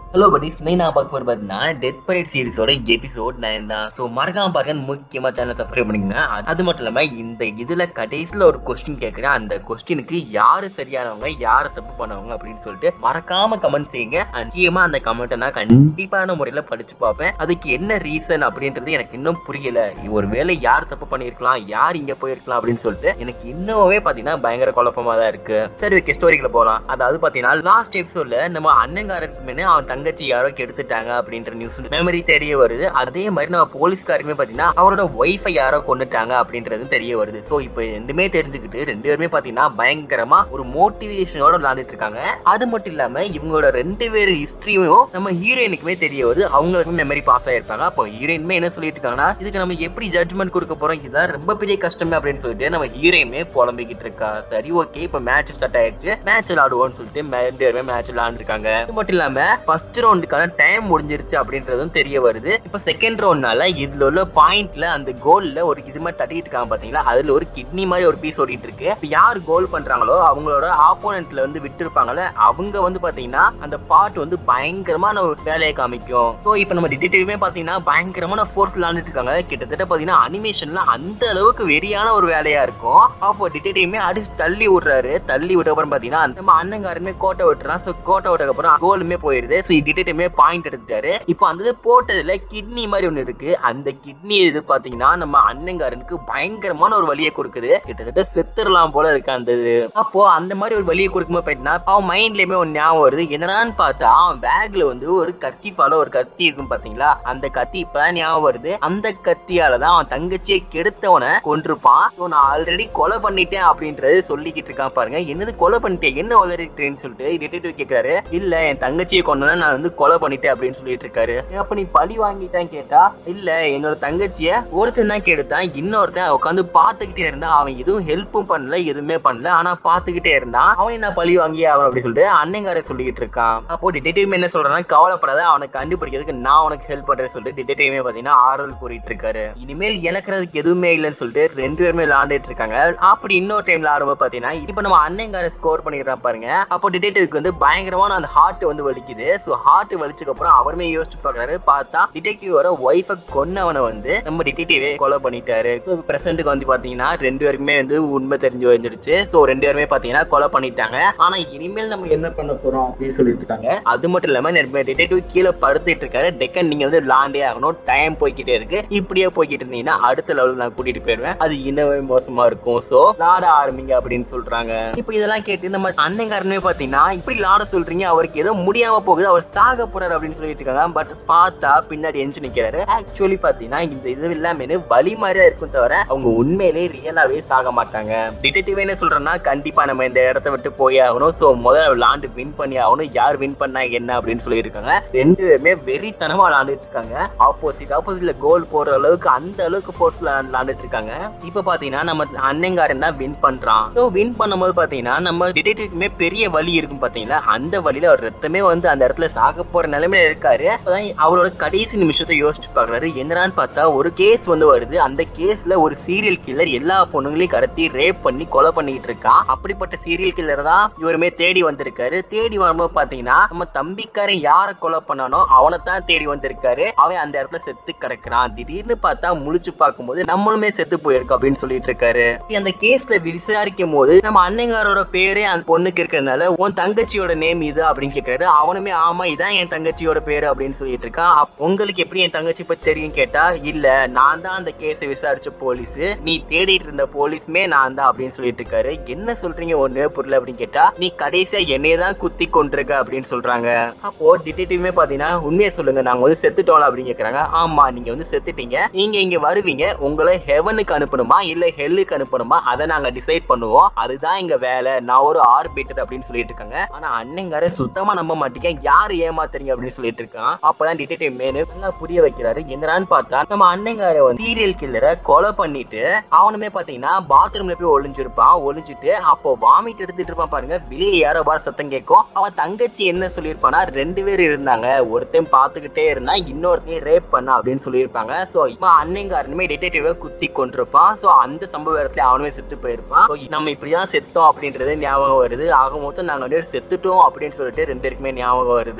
hello buddies நான் நான் பார்க்க போகிற பார்த்தீங்கன்னா டெத் பரேட் சீரிஸோட எபிசோட் நைன் தான் ஸோ மறக்காம பாருங்க முக்கியமாக சேனல் சப்ஸ்கிரைப் பண்ணிக்கங்க அது- அது மட்டும் இல்லாமல் இந்த இதில் கடைசியில் ஒரு கொஸ்டின் கேட்குறேன் அந்த கொஸ்டினுக்கு யார் சரியானவங்க யார் தப்பு பண்ணவங்க அப்படின்னு சொல்லிட்டு மறக்காம கமெண்ட் செய்யுங்க And முக்கியமாக அந்த கமெண்ட்டை நான் கண்டிப்பான முறையில் படிச்சு பார்ப்பேன் அதுக்கு என்ன ரீசன் அப்படின்றது எனக்கு இன்னும் புரியல ஒருவேளை யார் தப்பு பண்ணியிருக்கலாம் யார் இங்கே போயிருக்கலாம் அப்படின்னு சொல்லிட்டு எனக்கு இன்னுமே பார்த்தீங்கன்னா பயங்கர குழப்பமா தான் இருக்கு சரி ஓகே ஸ்டோரிக்குள்ள போகலாம் அதாவது பார்த்தீங்கன்னா லாஸ்ட் எபிசோட்ல நம்ம அண்ணங்காரருக்கு முன்ன அவன் தங்கச்சி யாரோ கெடுத்துட்டாங்க அப்படின்ற நியூஸ் மெமரி தெரிய வருது அதே மாதிரி நம்ம போலீஸ்காருமே பார்த்தீங்கன்னா அவரோட ஒய்ஃபை யாரோ கொண்டுட்டாங்க அப்படின்றது தெரிய வருது ஸோ இப்போ ரெண்டுமே தெரிஞ்சுக்கிட்டு ரெண்டு பேருமே பார்த்தீங்கன்னா பயங்கரமா ஒரு மோட்டிவேஷனோட விளையாண்டுட்டு இருக்காங்க அது மட்டும் இல்லாம இவங்களோட ரெண்டு பேர் ஹிஸ்டரியும் நம்ம ஹீரோயினுக்குமே தெரிய வருது அவங்களுக்கும் மெமரி பாஸ் ஆயிருக்காங்க அப்போ ஹீரோயினுமே என்ன சொல்லிட்டு இருக்காங்கன்னா இதுக்கு நம்ம எப்படி ஜட்ஜ்மெண்ட் கொடுக்க போறோம் இதுதான் ரொம்ப பெரிய கஷ்டமே அப்படின்னு சொல்லிட்டு நம்ம ஹீரோயுமே புலம்பிக்கிட்டு இருக்கா சரி ஓகே இப்போ மேட்ச் ஸ்டார்ட் ஆயிடுச்சு மேட்ச் விளாடுவோம்னு சொல்லிட்டு ரெண்டு பேருமே மேட்ச் விளாண்டுருக்காங்க அது மட்டும் இல்லாம ஃபர்ஸ்ட் ரவுண்டுக்கான டைம் முடிஞ்சிருச்சு அப்படின்றதும் தெரிய வருது இப்போ செகண்ட் ரவுண்ட்னால இதுல உள்ள பாயிண்ட்ல அந்த கோல்ல ஒரு இது மாதிரி தட்டிட்டு இருக்காங்க பாத்தீங்களா அதுல ஒரு கிட்னி மாதிரி ஒரு பீஸ் ஓடிட்டு இருக்கு இப்போ யார் கோல் பண்றாங்களோ அவங்களோட ஆப்போனன்ட்ல வந்து விட்டு இருப்பாங்கல்ல அவங்க வந்து பாத்தீங்கன்னா அந்த பாட் வந்து பயங்கரமான ஒரு வேலையை காமிக்கும் ஸோ இப்போ நம்ம டிடெக்டிவ்மே பாத்தீங்கன்னா பயங்கரமான ஃபோர்ஸ் விளாண்டுட்டு இருக்காங்க கிட்டத்தட்ட பாத்தீங்கன்னா அனிமேஷன்ல அந்த அளவுக்கு வெறியான ஒரு வேலையா இருக்கும் அப்போ டிடெக்டிவ்மே அடிச்சு தள்ளி விடுறாரு தள்ளி விட்ட அப்புறம் பாத்தீங்கன்னா நம்ம அண்ணங்காரமே கோட்டை விட்டுறான் ஸோ கோட்டை விட்டதுக்கு அப்புறம் கோலுமே போயிருது ஸோ டிடெக்டிவ்மே பாயிண்ட் எடுத்துட்டாரு இப்போ அந்த இது போட்டதுல கிட்னி மாதிரி ஒன்று இருக்கு அந்த கிட்னி இது பாத்தீங்கன்னா நம்ம அண்ணங்காரனுக்கு பயங்கரமான ஒரு வழியை கொடுக்குது கிட்டத்தட்ட செத்துடலாம் போல இருக்கு அந்த இது அப்போ அந்த மாதிரி ஒரு வழியை கொடுக்கும்போது பாத்தீங்கன்னா அவன் மைண்ட்லயுமே ஒரு ஞாபகம் வருது என்னடான்னு பார்த்தா அவன் பேக்ல வந்து ஒரு கர்ச்சிப்பால ஒரு கத்தி இருக்கும் பாத்தீங்களா அந்த கத்தி இப்பதான் ஞாபகம் வருது அந்த கத்தியால தான் அவன் தங்கச்சியை கெடுத்தவனை கொண்டிருப்பான் ஸோ நான் ஆல்ரெடி கொலை பண்ணிட்டேன் அப்படின்றது சொல்லிக்கிட்டு இருக்கான் பாருங்க என்னது கொலை பண்ணிட்டேன் என்ன வளரிட்டேன்னு சொல்லிட்டு டிடெக்டிவ் கேட்கிறாரு இல்ல என் தங்கச்சியை கொண்டனா நான் வந்து கொலை பண்ணிட்டேன் அப்படின்னு சொல்லிட்டு இருக்காரு அப்ப நீ பழி வாங்கிட்டான்னு கேட்டா இல்ல என்னோட தங்கச்சிய ஒருத்தன் தான் கெடுத்தான் இன்னொருத்தன் உட்காந்து பாத்துக்கிட்டே இருந்தான் அவன் எதுவும் ஹெல்ப்பும் பண்ணல எதுவுமே பண்ணல ஆனா பாத்துக்கிட்டே இருந்தான் அவன் நான் பழி வாங்கி அவன் அப்படி சொல்லிட்டு அண்ணங்கார சொல்லிட்டு இருக்கான் அப்போ டிடெக்டிவ் என்ன சொல்றான்னா கவலைப்படாத அவனை கண்டுபிடிக்கிறதுக்கு நான் உனக்கு ஹெல்ப் பண்றேன்னு சொல்லிட்டு டிடெக்டிவ்மே பாத்தீங்கன்னா ஆறுதல் கூறிட்டு இருக்காரு இனிமேல் இழக்கிறதுக்கு எதுவுமே இல்லைன்னு சொல்லிட்டு ரெண்டு பேருமே விளாண்டுட்டு இருக்காங்க அப்படி இன்னொரு டைம்ல ஆடும்போது பாத்தீங்கன்னா இப்போ நம்ம அண்ணங்கார ஸ்கோர் பண்ணிடுறான் பாருங்க அப்போ டிடெக்டிவ்க்கு வந்து பயங்கரமான அந்த ஹார்ட் வந்து வலிக்குது ஸோ ஹார்ட் வலிச்சதுக்கு அப்புறம் அவருமே யோசிச்சு பாக்குறாரு பார்த்தா டிடெக்டிவோட ஒய்ஃபை கொன்னவனை வந்து நம்ம டிடெக்டிவே கொலை பண்ணிட்டாரு ஸோ பிரசன்ட்டுக்கு வந்து பாத்தீங்கன்னா ரெண்டு பேருக்குமே வந்து உண்மை தெரிஞ்சு வந்துடுச்சு ஸோ ரெண்டு பேருமே பாத்தீங்கன்னா கொலை பண்ணிட்டாங்க ஆனா இனிமேல் நம்ம என்ன பண்ண போறோம் அப்படின்னு சொல்லிட்டு இருக்காங்க அது மட்டும் இல்லாம டிடெக்டிவ் கீழே படுத்துட்டு இருக்காரு டெக்கன் நீங்க வந்து விளாண்டே ஆகணும் டைம் போய்கிட்டே இருக்கு இப்படியே போய்கிட்டு இருந்தீங்கன்னா அடுத்த லெவல் நான் கூட்டிட்டு போயிருவேன் அது இன்னமே மோசமா இருக்கும் சோ விளாட ஆரம்பிங்க அப்படின்னு சொல்றாங்க இப்போ இதெல்லாம் கேட்டு நம்ம அண்ணங்காரனே பாத்தீங்கன்னா இப்படி விளாட சொல்றீங்க அவருக்கு ஏதோ முடியாம போகுது அவர் சாக போறாரு அப்படின்னு சொல்லிட்டு இருக்காங்க பட் பார்த்தா பின்னாடி எஞ்சி நிக்கிறாரு ஆக்சுவலி பாத்தீங்கன்னா இந்த இது எல்லாமே வழி மாதிரியா இருக்கும் தவிர அவங்க உண்மையிலே ரியலாவே சாக மாட்டாங்க டிடெக்டிவ் என்ன சொல்றேன்னா கண்டிப்பா நம்ம இந்த இடத்த விட்டு போய் ஆகணும் சோ முதல்ல விளாண்டு வின் பண்ணி ஆகணும் யார் வின் பண்ணா என்ன அப்படின்னு சொல்லிட்டு இருக்காங்க ரெண்டு பேருமே வெறித்தனமா விளாண்டுட்டு இருக்காங்க ஆப்போசிட் ஆப்போசிட்ல கோல் போடுற அளவுக்கு அந்த அளவுக்கு ஃபோர்ஸ் விளாண்டுட்டு இருக்காங்க இப்ப பாத்தீங்கன்னா நம்ம அண்ணங்காரன் தான் வின் பண்றான் ஸோ வின் பண்ணும்போது பாத்தீங்கன்னா நம்ம டிடெக்டிவ்க்குமே பெரிய வலி இருக்கும் பாத்தீங்களா அந்த வழியில அவர் ரத்தமே வந்து அந்த இடத்துல சாக போற நிலைமையில இருக்காரு அப்பதான் அவரோட கடைசி நிமிஷத்தை யோசிச்சு பாக்குறாரு என்னடான்னு பார்த்தா ஒரு கேஸ் வந்து வருது அந்த கேஸ்ல ஒரு சீரியல் கில்லர் எல்லா பொண்ணுங்களையும் கடத்தி ரேப் பண்ணி கொலை பண்ணிட்டு இருக்கான் அப்படிப்பட்ட சீரியல் கில்லர் தான் இவருமே தேடி வந்திருக்காரு தேடி வரும்போது பாத்தீங்கன்னா நம்ம தம்பிக்காரன் யாரை கொலை பண்ணானோ அவனை தான் தேடி வந்திருக்காரு அவன் அந்த இடத்துல செத்து கிடக்குறான் திடீர்னு பார்த்தா முழிச்சு பார்க்கும்போது நம்மளுமே செத்து போயிருக்கோம் அப்படின்னு சொல்லிட்டு இருக்காரு அந்த கேஸ்ல விசாரிக்கும் போது நம்ம அண்ணங்காரோட பேரே அந்த பொண்ணுக்கு இருக்கிறதுனால உன் தங்கச்சியோட நேம் இது அப்படின்னு கேட்கறாரு அவனுமே ஆமா இதான் என் தங்கச்சியோட பேரு அப்படின்னு சொல்லிட்டு இருக்கான் அப்ப உங்களுக்கு எப்படி என் தங்கச்சி பத்தி தெரியும் கேட்டா இல்ல நான் தான் அந்த கேஸை விசாரிச்ச போலீஸ் நீ தேடிட்டு இருந்த போலீஸ்மே நான் தான் அப்படின்னு சொல்லிட்டு இருக்காரு என்ன சொல்றீங்க ஒண்ணு புரியல அப்படின்னு கேட்டா நீ கடைசியா என்னைய தான் குத்தி கொண்டிருக்க அப்படின்னு சொல்றாங்க அப்போ டிடெக்டிவ்மே பாத்தீங்கன்னா உண்மையை சொல்லுங்க நாங்க வந்து செத்துட்டோம் அப்படின்னு கேக்குறாங்க ஆமா நீங்க வந்து செத்துட்டீங்க நீங்க இங்க வருவீங்க உங்களை ஹெவனுக்கு அனுப்பணுமா இல்ல ஹெல்லுக்கு அனுப்பணுமா அதை நாங்க டிசைட் பண்ணுவோம் அதுதான் எங்க வேலை நான் ஒரு ஆர்பிட்டர் அப்படின்னு சொல்லிட்டு இருக்காங்க ஆனா அண்ணங்கார சுத்தமா நம்ப மாட்டீங்க யாரு ஏமாத்துறீங்க அப்படின்னு சொல்லிட்டு இருக்கான் அப்பதான் டிடெக்டிவ் மேனு நல்லா புரிய வைக்கிறாரு என்னடான்னு பார்த்தா நம்ம அண்ணங்கார வந்து சீரியல் கில்லரை கொலை பண்ணிட்டு அவனுமே பாத்தீங்கன்னா பாத்ரூம்ல போய் ஒளிஞ்சிருப்பான் ஒளிஞ்சிட்டு அப்போ வாமிட் எடுத்துட்டு இருப்பான் பாருங்க வெளியே யாரோ பார் சத்தம் கேட்கும் அவன் தங்கச்சி என்ன சொல்லியிருப்பானா ரெண்டு பேர் இருந்தாங்க ஒருத்தன் பாத்துக்கிட்டே இருந்தான் இன்னொருத்தையும் ரேப் பண்ண அப்படின்னு சொல்லியிருப்பாங்க சோ இவன் அண்ணங்காரனுமே டிடெக்டிவ குத்தி கொண்டிருப்பான் சோ அந்த சம்பவ இடத்துல அவனுமே செத்து போயிருப்பான் So, நம்ம இப்படிதான் செத்தோம் அப்படின்றது ஞாபகம் வருது ஆக மொத்தம் நாங்க வந்து செத்துட்டோம் அப்படின்னு சொல்லிட்டு ரெண்டு பேருக்குமே ஞாபகம் வருது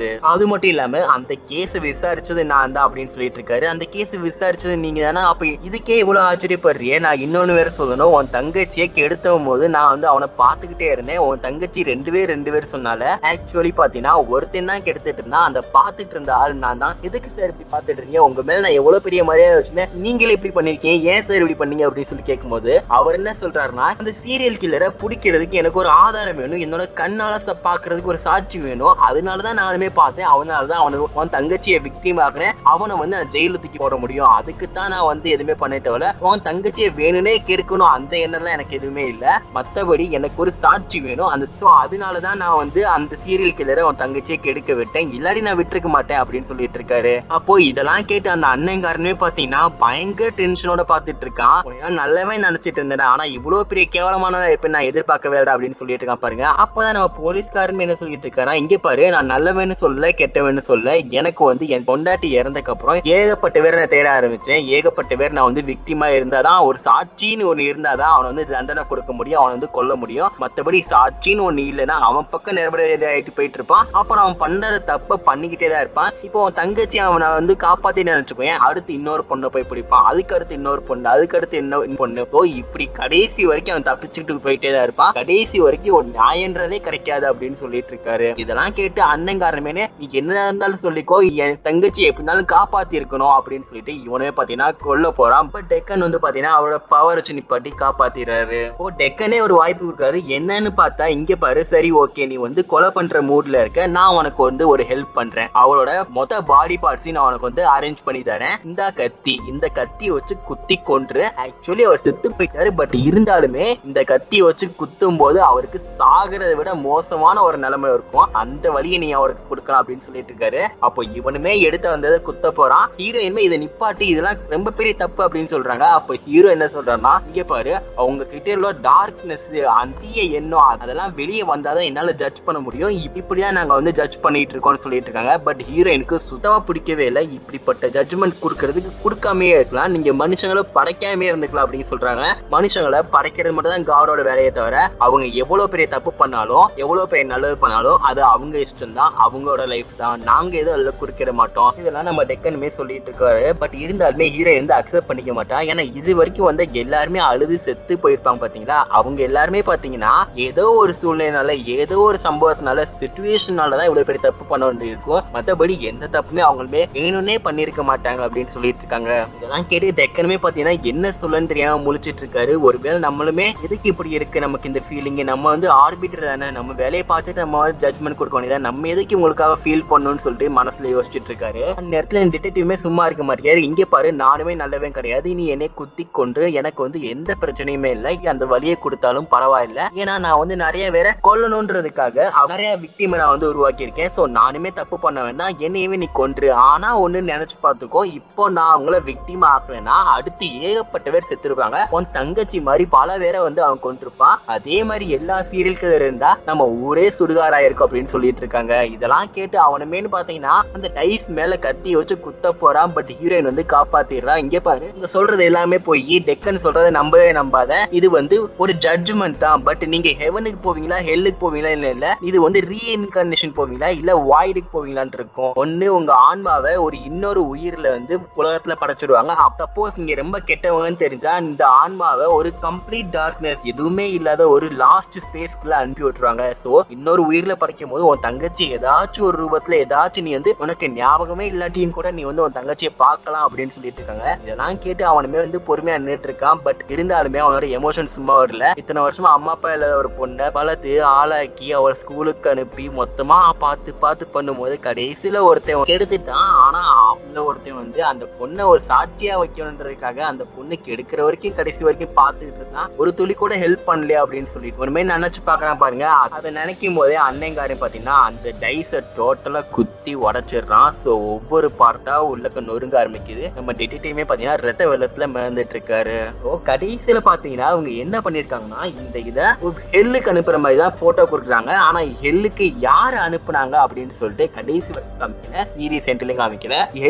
அது மட்டும் இல்லாம அந்த கேஸ் விசாரிச்சது நான் தான் அப்படின்னு சொல்லிட்டு இருக்காரு அந்த கேஸ் விசாரிச்சது நீங்க தானே அப்ப இதுக்கே இவ்வளவு ஆச்சரியப்படுறியே நான் இன்னொன்னு வேற சொல்லணும் உன் தங்கச்சியை கெடுத்தவும் போது நான் வந்து அவனை பாத்துக்கிட்டே இருந்தேன் உன் தங்கச்சி ரெண்டு பேர் ரெண்டு பேர் சொன்னால ஆக்சுவலி பாத்தீங்கன்னா ஒருத்தன் தான் கெடுத்துட்டு இருந்தான் அந்த பாத்துட்டு இருந்த ஆள் நான் தான் எதுக்கு சார் இப்படி பாத்துட்டு இருக்கீங்க உங்க மேல நான் எவ்வளவு பெரிய மரியாதை வச்சிருந்தேன் நீங்களே இப்படி பண்ணிருக்கீங்க ஏன் சார் இப்படி பண்ணீங்க அப்படின்னு சொல்லி கேட்கும்போது அவர் என்ன சொல்றாருன்னா அந்த சீரியல் கில்லரை பிடிக்கிறதுக்கு எனக்கு ஒரு ஆதாரம் வேணும் என்னோட கண்ணால ச- பாக்குறதுக்கு ஒரு சாட்சி வேணும் அதனாலதான் நானுமே பார்த்தேன் அவனாலதான் அவனை உன் தங்கச்சியை விக்டிம் ஆக்குறேன் அவனை வந்து நான் ஜெயில தூக்கி போட முடியும் அதுக்கு தான் நான் வந்து எதுவுமே பண்ண தவிர உன் தங்கச்சியை வேணும்னே கெடுக்கணும் அந்த எண்ணம்லாம் எனக்கு எதுவுமே இல்ல மத்தபடி எனக்கு ஒரு சாட்சி வேணும் அந்த சோ அதனாலதான் நான் வந்து அந்த சீரியல் கில்லரை உன் தங்கச்சியை கெடுக்க விட்டேன் இல்லாட்டி நான் விட்டுருக்க மாட்டேன் அப்படின்னு சொல்லிட்டு இருக்காரு அப்போ இதெல்லாம் கேட்டு அந்த அண்ணன்காரனே பாத்தீங்கன்னா பயங்கர டென்ஷனோட பாத்துட்டு இருக்கான் உன்னை நல்லவன் நினைச்சிட்டு இருந்தேன் ஆனா இவ்வளவு பெரிய கேவலமான இப்ப நான் எதிர்பார்க்கவே இல்லை அப்படின்னு சொல்லிட்டு இருக்கான் பாருங்க அப்பதான் நம்ம போலீஸ்காரன் என்ன சொல்லிட்டு இருக்காரா இங்க பாரு நான் நல்லவன்னு சொல்ல கெட்டவன்னு சொல்ல எனக்கு வந்து என் பொண்டாட்டி இறந்ததுக்கு அப்புறம் ஏகப்பட்ட பேரை நான் தேட ஆரம்பிச்சேன் ஏகப்பட்ட பேர் நான் வந்து விக்டிமா இருந்தாதான் ஒரு சாட்சின்னு ஒண்ணு இருந்தாதான் அவனை வந்து தண்டனை கொடுக்க முடியும் அவனை வந்து கொல்ல முடியும் மத்தபடி சாட்சின்னு ஒண்ணு இல்லைன்னா அவன் பக்கம் நேர்படி ஆயிட்டு போயிட்டு இருப்பான் அப்புறம் அவன் பண்ற தப்ப பண்ணிக்கிட்டே தான் இருப்பான் இப்போ அவன் தங்கச்சி அவனை வந்து காப்பாத்தி நினைச்சுக்கோயேன் அடுத்து இன்னொரு பொண்ணை போய் பிடிப்பான் அதுக்கு அடுத்து இன்னொரு பொண்ணு அதுக்கு அடுத்து இன்னொரு பொண்ணு போ இப்படி கடைசி வரைக்கும் அவன் தப்பிச்சுக்கிட்டு போயிட்டே தான் இருப்பான் கடைசி வரைக்கும் ஒரு நியாயன்றதே கிடைக்காது அப்படின்னு சொல்லிட்டு இருக்காரு இதெல்லாம் கேட்டு அண்ணங்காரமே நீ என்ன இருந்தாலும் சொல்லிக்கோ என் தங்கச்சி எப்படினாலும் காப்பாத்தி இருக்கணும் அப்படின்னு சொல்லிட்டு இவனே பாத்தீங்கன்னா கொல்ல போறான் பட் டெக்கன் வந்து பாத்தீங்கன்னா அவரோட பவர் வச்சு நிப்பாட்டி காப்பாத்திடுறாரு ஓ டெக்கனே ஒரு வாய்ப்பு கொடுக்குறாரு என்னன்னு பார்த்தா இங்க பாரு சரி ஓகே நீ வந்து கொலை பண்ற மூட்ல இருக்க நான் உனக்கு வந்து ஒரு ஹெல்ப் பண்றேன் அவளோட மொத்த பாடி பார்ட்ஸையும் நான் உனக்கு வந்து அரேஞ்ச் பண்ணி தரேன் இந்த கத்தி இந்த கத்தியை வச்சு குத்தி கொன்று ஆக்சுவலி அவர் செத்து போயிட்டாரு பட் இருந்தாலுமே இந்த கத்தியை வச்சு குத்தும் போது அவருக்கு சாகிறதை விட மோசமான ஒரு நிலைமை இருக்கும் அந்த வழியை நீ அவருக்கு கொடுக்கலாம் அப்படின்னு சொல்லிட்டு இருக்காரு அப்போ இவனுமே எடுத்து வந்ததை குத்த போறான் ஹீரோயின்மே இதை நிப்பாட்டி இதெல்லாம் ரொம்ப பெரிய தப்பு அப்படின்னு சொல்றாங்க அப்போ ஹீரோ என்ன சொல்றாருன்னா இங்க பாரு அவங்க கிட்ட உள்ள டார்க்னஸ் தீய எண்ணம் அதெல்லாம் வெளியே வந்தாதான் என்னால ஜட்ஜ் பண்ண முடியும் இப்ப- இப்படிதான் நாங்க வந்து ஜட்ஜ் பண்ணிட்டு இருக்கோம்னு சொல்லிட்டு இருக்காங்க பட் ஹீரோயினுக்கு சுத்தமா பிடிக்கவே இல்லை இப்படிப்பட்ட ஜட்ஜ்மெண்ட் கொடுக்கறதுக்கு கொடுக்காமயே இருக்கலாம் நீங்க மனுஷங்களை படைக்காமே இருந்துக்கலாம் அப்படின்னு சொல்றாங்க மனுஷங்களை படைக்கிறது மட்டும் தான் காடோட வேலையை தவிர அவங்க எவ்வளவு பெரிய தப்பு பண்ணாலும் எவ்வளவு பெரிய நல்லது பண்ணாலும் அது அவங்க இஷ்டம் தான் அவங்களோட லைஃப் தான் நாங்க எதுவும் அதுல குறுக்கிட மாட்டோம் இதெல்லாம் நம்ம டெக்கனுமே சொல்லிட்டு இருக்காரு பட் இருந்தாலுமே ஹீரோ வந்து அக்செப்ட் பண்ணிக்க மாட்டான் ஏன்னா இது வரைக்கும் வந்து எல்லாருமே அழுது செத்து போயிருப்பாங்க பாத்தீங்களா அவங்க எல்லாருமே பாத்தீங்கன்னா ஏதோ ஒரு சூழ்நிலைனால ஏதோ ஒரு சம்பவத்தினால சுச்சுவேஷனால தான் இவ்வளவு பெரிய தப்பு பண்ண வேண்டியிருக்கும் மத்தபடி எந்த தப்புமே அவங்களுமே வேணும்னே பண்ணிருக்க மாட்டாங்க அப்படின்னு சொல்லிட்டு இருக்காங்க இதெல்லாம் கேட்டு டெக்கனுமே பாத்தீங்கன்னா என்ன சொல்லன்னு தெரியாம முழிச்சிட்டு இருக்காரு ஒருவேளை நம்மளுமே எதுக்கு இப்படி இருக்கு நமக்கு இந்த ஃபீலிங் நம்ம வந்து ஆர்பிட்டர் தானே நம்ம வேலையை பார்த்துட்டு நம்ம ஜட்மெண்ட் கொடுக்க வேண்டியதா நம்ம எதுக்கு உங்களுக்காக ஃபீல் பண்ணணும்னு சொல்லிட்டு மனசுல யோசிச்சுட்டு இருக்காரு அந்த நேரத்துல டிடெக்டிவ்மே சும்மா இருக்க மாட்டேங்காரு இங்க பாரு நானுமே நல்லவன் கிடையாது நீ என்னை குத்தி கொண்டு எனக்கு வந்து எந்த பிரச்சனையுமே இல்லை அந்த வழியை கொடுத்தாலும் பரவாயில்ல ஏன்னா நான் வந்து நிறைய பேரை கொல்லணுன்றதுக்காக அவ- நிறைய விக்டிமை நான் வந்து உருவாக்கி இருக்கேன் சோ நானுமே தப்பு பண்ண வேண்டாம் என்னையவே நீ கொன்று ஆனா ஒண்ணு நினைச்சு பார்த்துக்கோ இப்போ நான் அவங்கள விக்டிம் ஆக்குறேன்னா அடுத்து ஏகப்பட்ட பேர் செத்துருப்பாங்க உன் தங்கச்சி மாதிரி பல பேரை வந்து அவன் கொண்டிருப்பான் அதே மாதிரி எல்லா சீரியல்கள் இருந்தா நம்ம ஊரே சுடுகாரா இருக்கும் அப்படின்னு சொல்லிட்டு இருக்காங்க இதெல்லாம் கேட்டு அவனுமேனு பாத்தீங்கன்னா அந்த டைஸ் மேல கத்தி வச்சு குத்த போறான் பட் ஹீரோயின் வந்து காப்பாத்திடுறான் இங்க பாரு இங்க சொல்றது எல்லாமே போய் டெக்கன் சொல்றதை நம்பவே நம்பாத இது வந்து ஒரு ஜட்ஜ்மெண்ட் தான் பட் நீங்க ஹெவனுக்கு போவீங்களா ஹெல்லுக்கு போவீங்களா இல்ல இல்ல இது வந்து ரீஇன்கார்னேஷன் போவீங்களா இல்ல வாய்டுக்கு போவீங்களான்னு இருக்கும் ஒண்ணு உங்க ஆன்மாவை ஒரு இன்னொரு உயிர்ல வந்து உலகத்துல படைச்சிடுவாங்க சப்போஸ் நீங்க ரொம்ப கெட்டவங்கன்னு தெரிஞ்சா இந்த ஆன்மாவை ஒரு கம்ப்ளீட் டார்க்னஸ் எதுவுமே இல்லாத ஒரு லாஸ்ட் ஸ்பேஸ்க்குள்ள அனுப்பி விட்டுருவாங்க சோ இன்னொரு உயிர்ல படைக்கும் போது உன் தங்கச்சி ஏதாச்சும் ஒரு ரூபத்துல ஏதாச்சும் நீ வந்து உனக்கு ஞாபகமே இல்லாட்டியும் கூட நீ வந்து உன் தங்கச்சியை பார்க்கலாம் அப்படின்னு சொல்லிட்டு இருக்காங்க இதெல்லாம் கேட்டு அவனுமே வந்து பொறுமையா நின்றுட்டு இருக்கான் பட் இருந்தாலுமே அவனோட எமோஷன் சும்மா வரல இத்தனை வருஷமா அம்மா அப்பா இல்லாத ஒரு பொண்ணை வளர்த்து ஆளாக்கி அவளை ஸ்கூலுக்கு அனுப்பி மொத்தமா பார்த்து பார்த்து பண்ணும்போது கடைசியில ஒருத்தன் கெடுத்துட்டான் ஆனா அவங்க ஒருத்தன் வந்து அந்த பொண்ணை ஒரு சாட்சியா வைக்கணுன்றதுக்காக அந்த பொண்ணு கெடுக்கிற வரைக்கும் கடைசி வரைக்கும் பார்த்துக்கிட்டு இருக்கான் ஒரு துளி கூட ஹெல்ப் பண்ணலையா அப்படின்னு சொல்லிட்டு ஒரு மாதிரி நினைச்சு பாக்குறான் பாருங்க அதை நினைக்கும் போதே அன்னைங்காரன் பாத்தீங்கன்னா அந்த டைஸை டோட்டலா குத்தி உடைச்சிடுறான் சோ ஒவ்வொரு பார்ட்டா உள்ளக்க நொறுங்க ஆரம்பிக்குது நம்ம டிடெக்டிவ்மே பாத்தீங்கன்னா ரத்த வெள்ளத்துல மிதந்துட்டு இருக்காரு ஸோ கடைசியில பாத்தீங்கன்னா அவங்க என்ன பண்ணிருக்காங்கன்னா இந்த இதை ஹெல்லுக்கு அனுப்புற மாதிரி தான் போட்டோ கொடுக்குறாங்க ஆனா ஹெல்லுக்கு யாரு அனுப்புனாங்க அப்படின்னு சொல்லிட்டு கடைசி வரைக்கும் காமிக்கல சீரியஸ் சென்டர்லயும் காமிக்கல ஹெல்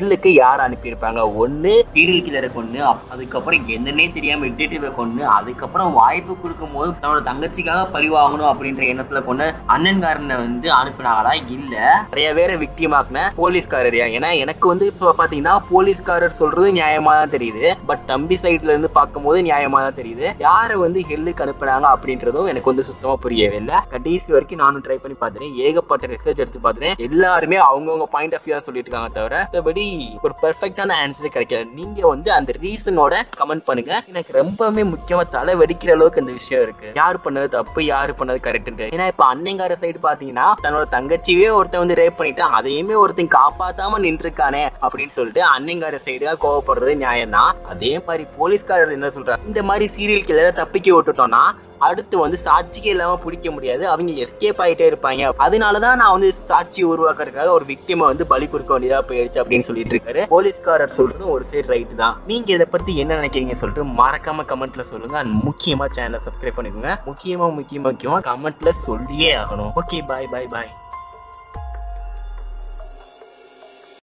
ஹெல்லுக்கு யார் அனுப்பியிருப்பாங்க ஒண்ணு சீரியல் கில்லரை கொண்டு அப்- அதுக்கப்புறம் என்னன்னே தெரியாம டிடெக்டிவை கொண்டு அதுக்கப்புறம் வாய்ப்பு கொடுக்கும் போது தன்னோட தங்கச்சிக்காக பழி வாங்கணும் அப்படின்ற எண்ணத்துல கொண்டு அண்ணன்காரனை வந்து அனுப்புனாங்களா இல்ல நிறைய பேரை விக்டிமாக்குன போலீஸ்காரரியா ஏன்னா எனக்கு வந்து இப்போ பாத்தீங்கன்னா போலீஸ்காரர் சொல்றது நியாயமா தான் தெரியுது பட் தம்பி சைட்ல இருந்து பார்க்கும்போது நியாயமா தான் தெரியுது யாரை வந்து ஹெல்லுக்கு அனுப்புனாங்க அப்படின்றதும் எனக்கு வந்து சுத்தமா புரியவே இல்லை கடைசி வரைக்கும் நானும் ட்ரை பண்ணி பார்த்துட்டேன் ஏகப்பட்ட ரிசர்ச் எடுத்து பார்த்துட்டேன் எல்லாருமே அவங்கவுங்க பாயிண்ட் ஆஃப் வியூ சொல்லிட்டு இருக்காங்க தவிர மற்றபடி ஒரு பெர்ஃபெக்டான ஆன்சர் கிடைக்கல நீங்க வந்து அந்த ரீசனோட கமெண்ட் பண்ணுங்க எனக்கு ரொம்பவுமே முக்கியமா தலை வெடிக்கிற அளவுக்கு இந்த விஷயம் இருக்கு யார் பண்ணது தப்பு யாரு பண்ணது கரெக்ட் ஏன்னா இப்ப அன்னைங்கார சைடு பாத்தீங்கன்னா தன்னோட தங்கச்சியே ஒருத்தன் வந்து ரேப் பண்ணிட்டான் அதையுமே ஒருத்தன் காப்பாத்தாம நின்றுருக்கானே அப்படின்னு சொல்லிட்டு அன்னைங்கார சைடு கோவப்படுறது நியாயம் தான் அதே மாதிரி போலீஸ்காரர் என்ன சொல்றாரு இந்த மாதிரி சீரியல் கில்லரை தப்பிக்க விட்டுட்டோம்னா அடுத்து வந்து சாட்சிக்கே இல்லாம பிடிக்க முடியாது அவங்க எஸ்கேப் ஆயிட்டே இருப்பாங்க அதனாலதான் நான் வந்து சாட்சி உருவாக்குறதுக்காக ஒரு விக்டிமை வந்து பலி கொடுக்க வேண்டியதா போயிடுச்சு அப்படின்னு சொல்லிட்டு இருக்காரு போலீஸ்காரர் சொல்றதும் ஒரு சைடு ரைட் தான் நீங்க இதை பத்தி என்ன நினைக்கிறீங்க சொல்லிட்டு மறக்காம கமெண்ட்ல சொல்லுங்க and முக்கியமா சேனலை சப்ஸ்கிரைப் பண்ணிக்கோங்க முக்கியமா முக்கியமா முக்கியமா கமெண்ட்ல சொல்லியே ஆகணும் ஓகே பாய் பாய் பாய்